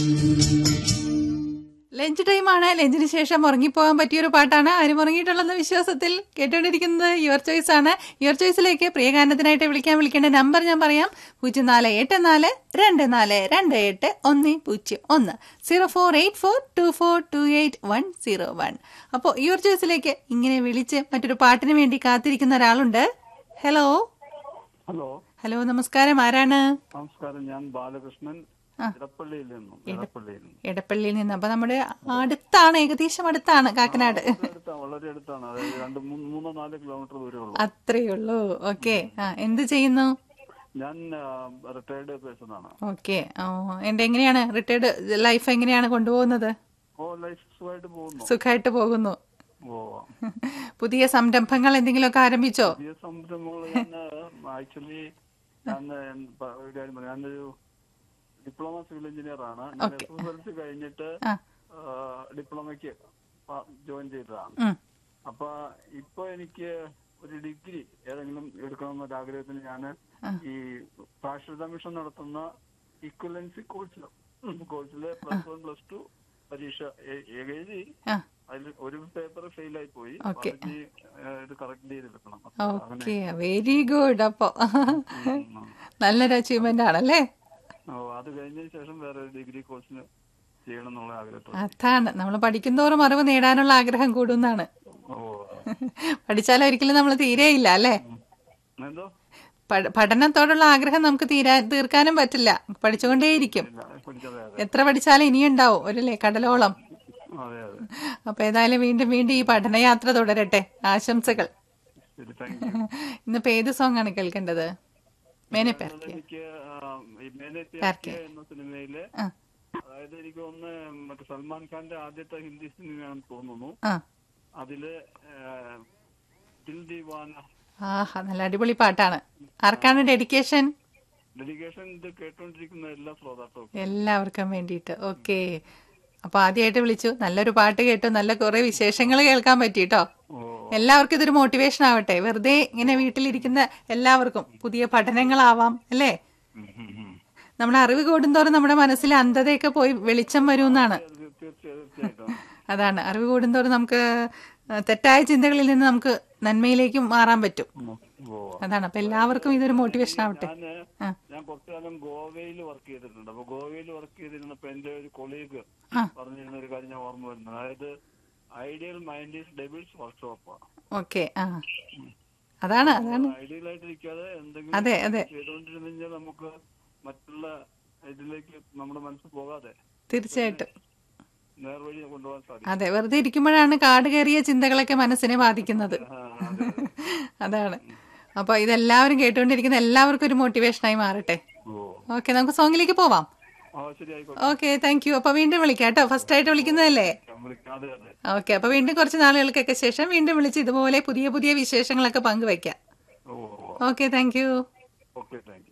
Lunch ടൈമാണ് ലഞ്ചിന് ശേഷം ഉറങ്ങിപ്പോകാൻ പറ്റിയൊരു പാട്ടാണ് ആരും ഉറങ്ങിയിട്ടുള്ളെന്ന വിശ്വാസത്തിൽ കേട്ടുകൊണ്ടിരിക്കുന്നത് യുവർ ചോയ്സ് ആണ് യുവർ ചോയ്സിലേക്ക് പ്രിയഗാനത്തിനായിട്ട് വിളിക്കാൻ വിളിക്കേണ്ട നമ്പർ ഞാൻ പറയാം പൂജ്യം നാല് എട്ട് നാല് രണ്ട് നാല് രണ്ട് എട്ട് ഒന്ന് പൂജ്യം ഒന്ന് zero four eight four two four two eight one zero one അപ്പോൾ യുവർ ചോയ്സിലേക്ക് ഇങ്ങനെ വിളിച്ച് മറ്റൊരു പാട്ടിന് വേണ്ടി കാത്തിരിക്കുന്ന ഒരാളുണ്ട് ഹലോ ഹലോ ഹലോ നമസ്കാരം ആരാണ് നമസ്കാരം ഞാൻ ബാലകൃഷ്ണൻ ഇടപ്പള്ളിയിൽ നിന്നും ഇടപ്പള്ളിയിൽ നിന്നും എടപ്പള്ളിയിൽ നിന്ന് അപ്പൊ നമ്മുടെ അടുത്താണ് ഏകദേശം അടുത്താണ് കാക്കനാട് അടുത്താണ് വളരെ അടുത്താണ് അതായത് രണ്ട് മൂന്ന് മൂന്നോ നാല് കിലോമീറ്റർ ദൂരമേ ഉള്ളൂ അത്രേ ഉള്ളൂ ഓക്കെ ആ എന്ത് ചെയ്യുന്നു ഞാൻ റിട്ടയർഡ് പേഴ്സൺ ആണ് ഓക്കെ എന്റെ എങ്ങനെയാണ് റിട്ടയർഡ് ലൈഫ് എങ്ങനെയാണ് കൊണ്ടുപോകുന്നത് ഓ ലൈഫ് സുഖമായിട്ട് പോകുന്നു സുഖമായിട്ട് പോകുന്നു ഓ പുതിയ സംരംഭങ്ങൾ എന്തെങ്കിലുമൊക്കെ ആരംഭിച്ചോ പുതിയ സംരംഭങ്ങൾ ഞാൻ ആക്ച്വലി ഞാൻ പ- ഒരു കാര്യം പറയാം ഞാനൊരു ഡിപ്ലോമ സിവിൽ എഞ്ചിനീയർ ആണ് ഞാൻ Okay. S S L C കഴിഞ്ഞിട്ട് ആ ഡിപ്ലോമയ്ക്ക് ജോയിൻ ചെയ്തതാണ് ഉം. അപ്പൊ ഇപ്പൊ എനിക്ക് ഒരു ഡിഗ്രി ഏതെങ്കിലും എടുക്കണമെന്നൊരു ആഗ്രഹത്തിന് ഞാൻ ഈ സാക്ഷരതാ മിഷൻ നടത്തുന്ന ഇക്വലൻസി കോഴ്സിൽ കോഴ്സില് പ്ലസ് വൺ പ്ലസ് ടു പരീക്ഷ എ- എഴുതി ആ അതിൽ ഒരു പേപ്പർ ഫെയിൽ ആയി പോയി Okay. ബാക്കി, ഏഹ്, ഇത് കറക്റ്റ് ചെയ്തെടുക്കണം അപ്പൊ അങ്ങനെ ഓക്കെ വെരി ഗുഡ് അപ്പോ ഉം. നല്ലൊരു അച്ചീവ്മെന്റ് ആണല്ലേ ഓ അത് കഴിഞ്ഞതിന് ശേഷം വേറെ ഒരു ഡിഗ്രി കോഴ്സിന് ചെയ്യണം എന്നുള്ള ആഗ്രഹത്തോടെ അതാണ് നമ്മൾ പഠിക്കുന്തോറും അറിവ് നേടാനുള്ള ആഗ്രഹം കൂടുന്നതാണ് ഓ പഠിച്ചാൽ ഒരിക്കലും നമ്മൾ തീരെയില്ല അല്ലേ എന്തോ പഠ- പഠനത്തോടുള്ള ആഗ്രഹം നമുക്ക് തീരാ തീർക്കാനും പറ്റില്ല പഠിച്ചുകൊണ്ടേയിരിക്കും ഇല്ല പഠിച്ചതെ അതെ എത്ര പഠിച്ചാലും ഇനിയുണ്ടാവും ഒരു ലേ- കടലോളം അതെ അതെ അപ്പൊ ഏതായാലും വീണ്ടും വീണ്ടും ഈ പഠനയാത്ര തുടരട്ടെ ആശംസകൾ ശരി താങ്ക് യു ഇന്നിപ്പോ ഏത് സോങ് ആണ് കേൾക്കേണ്ടത് മേനെ പേർക്കിയ എനിക്ക് ആ, ഈ മേനെ പ്യാർക്കെ. പ്യാർക്കെ എന്ന സിനിമയില് ആ അതായത് എനിക്ക് ഒന്ന് മറ്റേ സൽമാൻ ഖാന്റെ ആദ്യത്തെ ഹിന്ദി സിനിമയാണെന്ന് തോന്നുന്നു ആ അതില് ആ, ദിൽ ദീവാന ആഹാ നല്ല അടിപൊളി പാട്ടാണ് ആർക്കാണ് ഡെഡിക്കേഷൻ ഡെഡിക്കേഷൻ ഇത് കേട്ടോണ്ടിരിക്കുന്ന എല്ലാ ശ്രോതാക്കളും എല്ലാവർക്കും വേണ്ടിയിട്ട് ഓക്കെ അപ്പൊ ആദ്യമായിട്ട് വിളിച്ചു നല്ലൊരു പാട്ട് കേട്ടു നല്ല കുറെ വിശേഷങ്ങൾ കേൾക്കാൻ പറ്റിട്ടോ ഓ എല്ലാവർക്കും ഇതൊരു മോട്ടിവേഷൻ ആവട്ടെ വെറുതെ ഇങ്ങനെ വീട്ടിലിരിക്കുന്ന എല്ലാവർക്കും പുതിയ പഠനങ്ങളാവാം അല്ലേ ഉം, ഉം, ഉം. നമ്മുടെ അറിവ് കൂടുന്തോറും നമ്മുടെ മനസ്സിലെ അന്ധതയൊക്കെ പോയി വെളിച്ചം വരുമെന്നാണ് അത് തീർച്ചയായും തീർച്ചയായിട്ടും അതാണ് അറിവ് കൂടുന്തോറും നമുക്ക് ആ, തെറ്റായ ചിന്തകളിൽ നിന്ന് നമുക്ക് നന്മയിലേക്ക് മാറാൻ പറ്റും ഉം. ഓ അതാണ് അപ്പൊ എല്ലാവർക്കും ഇതൊരു മോട്ടിവേഷൻ ആവട്ടെ ഞാന് ആ. ഞാൻ കുറച്ചു കാലം ഗോവയിൽ വർക്ക് ചെയ്തിട്ടുണ്ട് അപ്പൊ ഗോവയിൽ വർക്ക് ചെയ്തിരുന്നപ്പോ എന്റെ ഒരു കൊളീഗ് ആ. പറഞ്ഞിരുന്ന ഒരു കാര്യം ഞാൻ ഓർമ്മ വരുന്നത് അതായത് ideal mind is devil's workshop okay ആ അതാണ് അതാണ് ഐഡിയൽ ആയിട്ടിരിക്കാതെ എന്തെങ്കിലും അതെ അതെ ചെയ്തുകൊണ്ടിരുന്നു കഴിഞ്ഞാൽ നമുക്ക് മറ്റുള്ള ഇതിലേക്ക് നമ്മുടെ മനസ്സ് പോകാതെ തീർച്ചയായിട്ടും നേർവഴി കൊണ്ടുപോകാൻ സാധിക്കും അതെ വെറുതെ ഇരിക്കുമ്പോഴാണ് കാട് കയറിയ ചിന്തകളൊക്കെ മനസ്സിനെ ബാധിക്കുന്നത് ആ, അതെ, അതെ. അതാണ് അപ്പൊ ഇതെല്ലാവരും കേട്ടുകൊണ്ടിരിക്കുന്ന എല്ലാവർക്കും ഒരു മോട്ടിവേഷനായി മാറട്ടെ ഓ ഓക്കെ നമുക്ക് സോങ്ങിലേക്ക് പോവാം ആ ശരി ആയിക്കോട്ടെ ഓക്കെ താങ്ക് യു അപ്പൊ വീണ്ടും വിളിക്കാം കേട്ടോ ഫസ്റ്റ് ആയിട്ട് വിളിക്കുന്നതല്ലേ ഞാൻ വിളിക്കാം അതെ അതെ ഓക്കെ അപ്പൊ വീണ്ടും കുറച്ച് നാളുകൾക്കൊക്കെ ശേഷം വീണ്ടും വിളിച്ച് ഇതുപോലെ പുതിയ പുതിയ വിശേഷങ്ങളൊക്കെ പങ്കുവെക്കാം oh okay thank you okay thank U